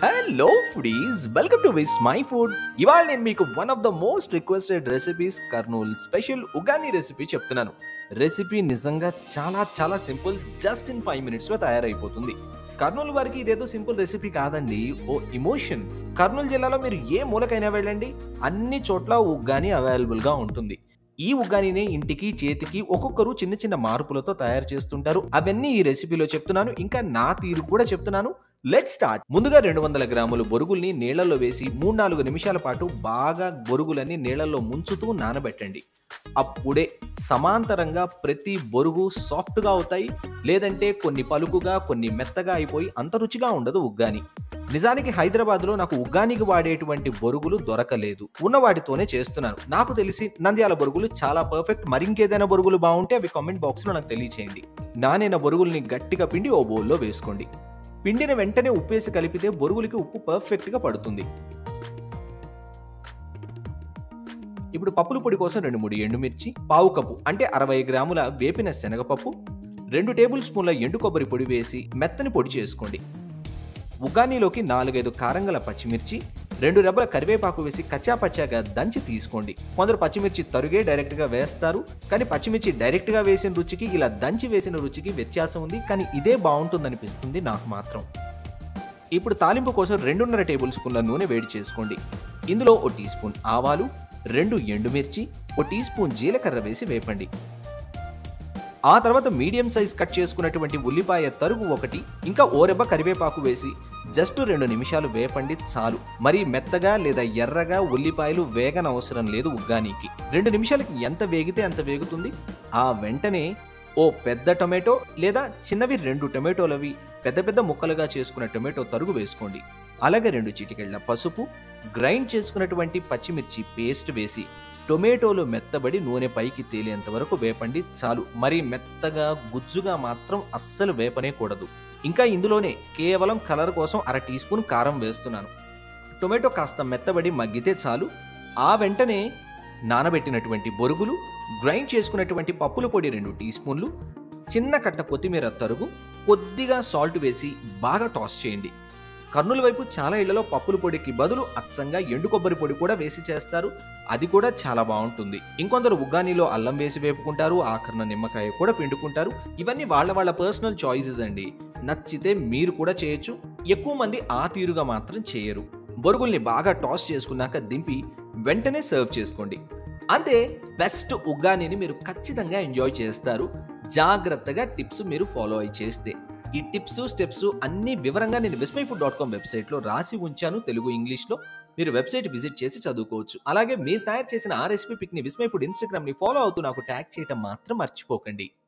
hello foodies welcome to Vismai food ఇవాళ నేను మీకు one of the most requested recipes Kurnool special ugani recipe చెప్తున్నాను recipe నిజంగా చాలా చాలా simple just in five minutes లో తయారైపోతుంది కర్నూలు వారికి ఇదేదో సింపుల్ రెసిపీ కాదండి ఓ ఇమోషన్ కర్నూలు జిల్లాలో మీరు ఏ మూలకైనా వెళ్ళండి అన్ని చోట్ల ఉగ్గాని అవైలబుల్ గా ఉంటుంది ఈ ఉగ్గానినే ఇంటికి చేతికి ఒక్కొక్కరు చిన్న చిన్న మార్పులతో తయారు చేస్తుంటారు అవన్నీ ఈ రెసిపీలో చెప్తున్నాను ఇంకా నా తీరు కూడా చెప్తున్నాను లెట్ స్టార్ట్ ముందుగా రెండు వందల గ్రాములు బొరుగుల్ని నీళ్లలో వేసి మూడు నాలుగు నిమిషాల పాటు బాగా బొరుగులన్నీ నీళ్లలో ముంచుతూ నానబెట్టండి అప్పుడే సమాంతరంగా ప్రతి బొరుగు సాఫ్ట్గా అవుతాయి లేదంటే కొన్ని పలుకుగా కొన్ని మెత్తగా అయిపోయి అంత రుచిగా ఉండదు ఉగ్గాని నిజానికి హైదరాబాద్లో నాకు ఉగ్గానికి వాడేటువంటి బొరుగులు దొరకలేదు ఉన్న వాటితోనే చేస్తున్నాను నాకు తెలిసి నంద్యాల బొరుగులు చాలా పర్ఫెక్ట్ మరింకేదైనా బొరుగులు బాగుంటే అవి కామెంట్ బాక్స్లో నాకు తెలియచేయండి నానిన బొరుగుల్ని గట్టిగా పిండి ఓ బౌల్లో వేసుకోండి పిండిన వెంటనే ఉప్పేసి కలిపితే బొరుగులకి ఉప్పు పర్ఫెక్ట్గా పడుతుంది ఇప్పుడు పప్పుల పొడి కోసం రెండు మూడు ఎండుమిర్చి పావు కప్పు అంటే అరవై గ్రాముల వేపిన శనగపప్పు రెండు టేబుల్ స్పూన్ల ఎండు కొబ్బరి పొడి వేసి మెత్తని పొడి చేసుకోండి ఉగ్గానీలోకి నాలుగైదు కారంగల పచ్చిమిర్చి రెండు రెబ్బల కరివేపాకు వేసి కచ్చా పచ్చాగా దంచి తీసుకోండి కొందరు పచ్చిమిర్చి తరుగే డైరెక్ట్గా వేస్తారు కానీ పచ్చిమిర్చి డైరెక్ట్గా వేసిన రుచికి ఇలా దంచి వేసిన రుచికి వ్యత్యాసం ఉంది కానీ ఇదే బాగుంటుందనిపిస్తుంది నాకు మాత్రం ఇప్పుడు తాలింపు కోసం రెండున్నర టేబుల్ స్పూన్ల నూనె వేడి చేసుకోండి ఇందులో ఓ టీ స్పూన్ ఆవాలు రెండు ఎండుమిర్చి ఓ టీ స్పూన్ జీలకర్ర వేసి వేపండి ఆ తర్వాత మీడియం సైజ్ కట్ చేసుకున్నటువంటి ఉల్లిపాయ తరుగు ఒకటి ఇంకా ఓరెబ్బ కరివేపాకు వేసి జస్ట్ రెండు నిమిషాలు వేపండి చాలు మరి మెత్తగా లేదా ఎర్రగా ఉల్లిపాయలు వేగనవసరం లేదు ఉగ్గానీకి రెండు నిమిషాలకి ఎంత వేగితే అంత వేగుతుంది ఆ వెంటనే ఓ పెద్ద టొమాటో లేదా చిన్నవి రెండు టొమాటోలవి పెద్ద పెద్ద ముక్కలుగా చేసుకున్న టొమాటో తరుగు వేసుకోండి అలాగే రెండు చిటికెళ్ళ పసుపు గ్రైండ్ చేసుకున్నటువంటి పచ్చిమిర్చి పేస్ట్ వేసి టొమాటోలు మెత్తబడి నూనె పైకి తేలేంత వరకు వేపండి చాలు మరి మెత్తగా గుజ్జుగా మాత్రం అస్సలు వేపనే కూడదు ఇంకా ఇందులోనే కేవలం కలర్ కోసం అర టీ స్పూన్ కారం వేస్తున్నాను టొమాటో కాస్త మెత్తబడి మగ్గితే చాలు ఆ వెంటనే నానబెట్టినటువంటి బొరుగులు గ్రైండ్ చేసుకున్నటువంటి పప్పుల పొడి రెండు టీ స్పూన్లు చిన్న కట్ట కొత్తిమీర తరుగు కొద్దిగా సాల్ట్ వేసి బాగా టాస్ చేయండి కర్నూలు వైపు చాలా ఇళ్లలో పప్పుల పొడికి బదులు అచ్చంగా ఎండు కొబ్బరి పొడి కూడా వేసి చేస్తారు అది కూడా చాలా బాగుంటుంది ఇంకొందరు ఉగ్గానీలో అల్లం వేసి వేపుకుంటారు ఆఖరణ నిమ్మకాయ కూడా పిండుకుంటారు ఇవన్నీ వాళ్ళ వాళ్ళ పర్సనల్ చాయిసెస్ అండి నచ్చితే మీరు కూడా చేయొచ్చు ఎక్కువ మంది ఆ తీరుగా మాత్రం చేయరు బొరుగుల్ని బాగా టాస్ చేసుకున్నాక దింపి వెంటనే సర్వ్ చేసుకోండి అంతే బెస్ట్ ఉగ్గానీని మీరు ఖచ్చితంగా ఎంజాయ్ చేస్తారు జాగ్రత్తగా టిప్స్ మీరు ఫాలో అయి చేస్తే ఈ టిప్స్ స్టెప్స్ అన్ని వివరంగా నేను విస్మై ఫుడ్ డాట్ కామ్ వెబ్సైట్లో రాసి ఉంచాను తెలుగు ఇంగ్లీష్లో మీరు వెబ్సైట్ విజిట్ చేసి చదువుకోవచ్చు అలాగే మీరు తయారు చేసిన ఆ రెసిపీ పిక్ని విస్మై ఫుడ్ ఇన్స్టాగ్రామ్ని ఫాలో అవుతూ నాకు ట్యాగ్ చేయడం మాత్రం మర్చిపోకండి